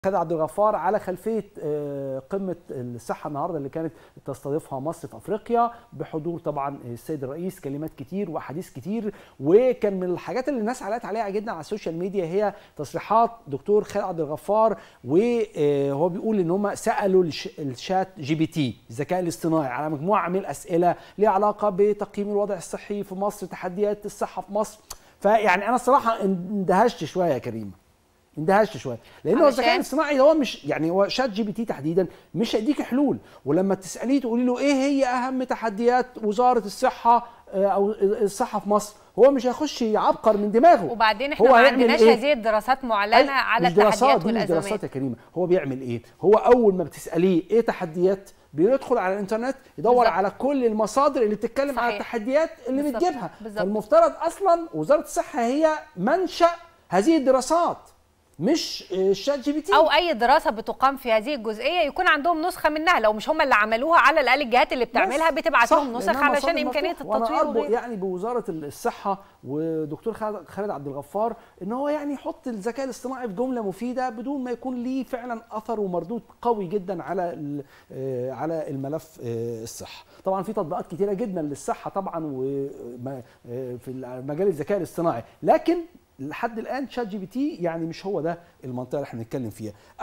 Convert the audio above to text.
خالد عبد الغفار على خلفيه قمه الصحه النهارده اللي كانت تستضيفها مصر في افريقيا بحضور طبعا السيد الرئيس كلمات كتير واحاديث كتير وكان من الحاجات اللي الناس علقت عليها جدا على السوشيال ميديا هي تصريحات دكتور خالد عبد الغفار وهو بيقول ان هم سالوا الشات جي بي تي الذكاء الاصطناعي على مجموعه من الاسئله ليها علاقه بتقييم الوضع الصحي في مصر تحديات الصحه في مصر فيعني انا الصراحه اندهشت شويه يا كريمه اندهشت شويه لان هو الذكاء الاصطناعي هو مش يعني هو شات جي بي تي تحديدا مش هيديك حلول ولما تساليه تقولي له ايه هي اهم تحديات وزاره الصحه او الصحه في مصر هو مش هيخش يعبقر من دماغه وبعدين احنا ما عندناش إيه؟ هذه الدراسات معلنه على التحديات والازمات مش دراسات يا كريمه هو بيعمل ايه هو اول ما بتساليه ايه تحديات بيدخل على الانترنت يدور بالزبط. على كل المصادر اللي بتتكلم صحيح. على التحديات اللي بالزبط. بتجيبها بالزبط. فالمفترض اصلا وزاره الصحه هي منشا هذه الدراسات مش الشات جي بي تي او اي دراسه بتقام في هذه الجزئيه يكون عندهم نسخه منها لو مش هم اللي عملوها على الاقل الجهات اللي بتعملها بتبعت لهم نسخ علشان امكانيه التطوير وغيره يعني بوزاره الصحه ودكتور خالد عبد الغفار ان هو يعني يحط الذكاء الاصطناعي في جمله مفيده بدون ما يكون ليه فعلا اثر ومردود قوي جدا على على الملف الصحه طبعا في تطبيقات كتيره جدا للصحه طبعا في مجال الذكاء الاصطناعي لكن لحد الان شات جي بي تي يعني مش هو ده المنطقه اللي احنا بنتكلم فيها